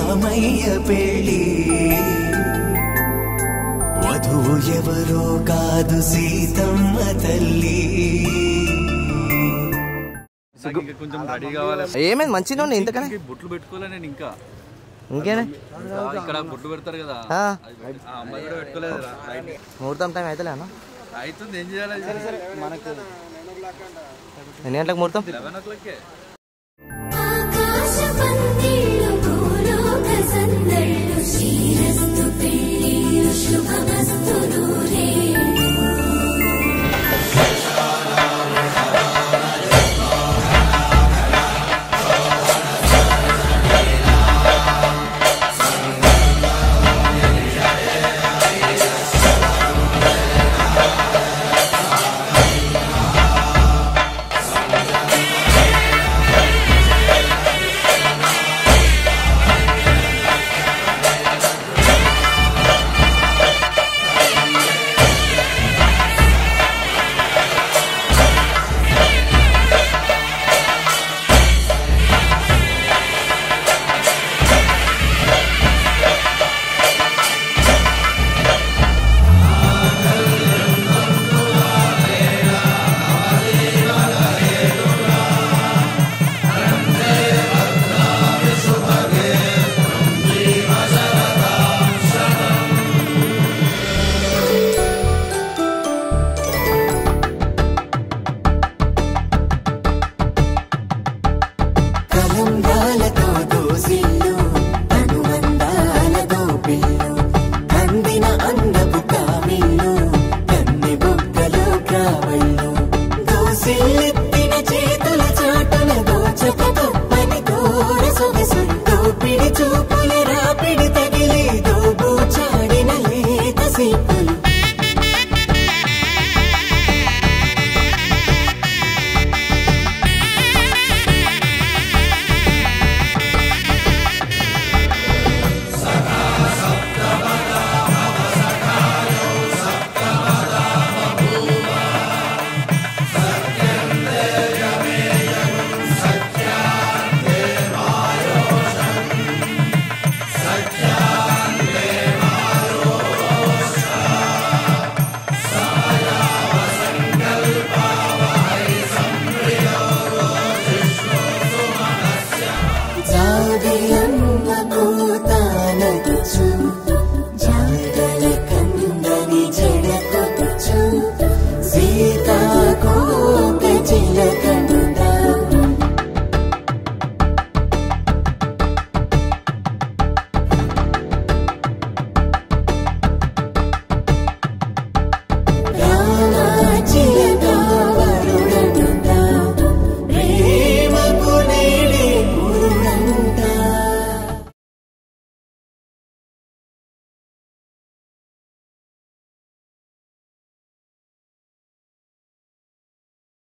రామయ్య పెళ్ళి వధువు ఎవరో కాదు సీతమ్మ తల్లి నాకు ఇంకా కొంచెం రెడీ కావాలి ఏమైంది మంచిగా ఉంది ఇంతకనే ఇంకా బొట్లు పెట్టుకోలే నేను ఇంకా ఇంకేనే ఇక్కడ బొట్లు పెడతారు కదా ఆ. అది ఆ అమ్మాయి కూడా పెట్టుకోలేదు ముహూర్తం టైం అయితే అన్న అవుతుంది ఏం చేయాలి మనకు ఎన్ని గంటలకు ముహూర్తం లెవెన్ ఓ క్లాక్కే ఆకాశ పందిళ్ళు భూలోక సందళ్ళు శ్రీరస్తు పెళ్ళిళ్ళు శుభమస్తు నూరే కలంబాలతో దోసిల్లు అనుబంధాలతో పిల్లు అందిన అందపు కావిల్లు కన్నె బొక్కలు కావళ్ళు దోసిల్లెత్తిన చేతుల చాటున దోచక తప్పని దూర సొగసు దోపిడి చూపుల రాపిడి తగిలి దోబూచాడిన లేత సీపులు జాబిలమ్మ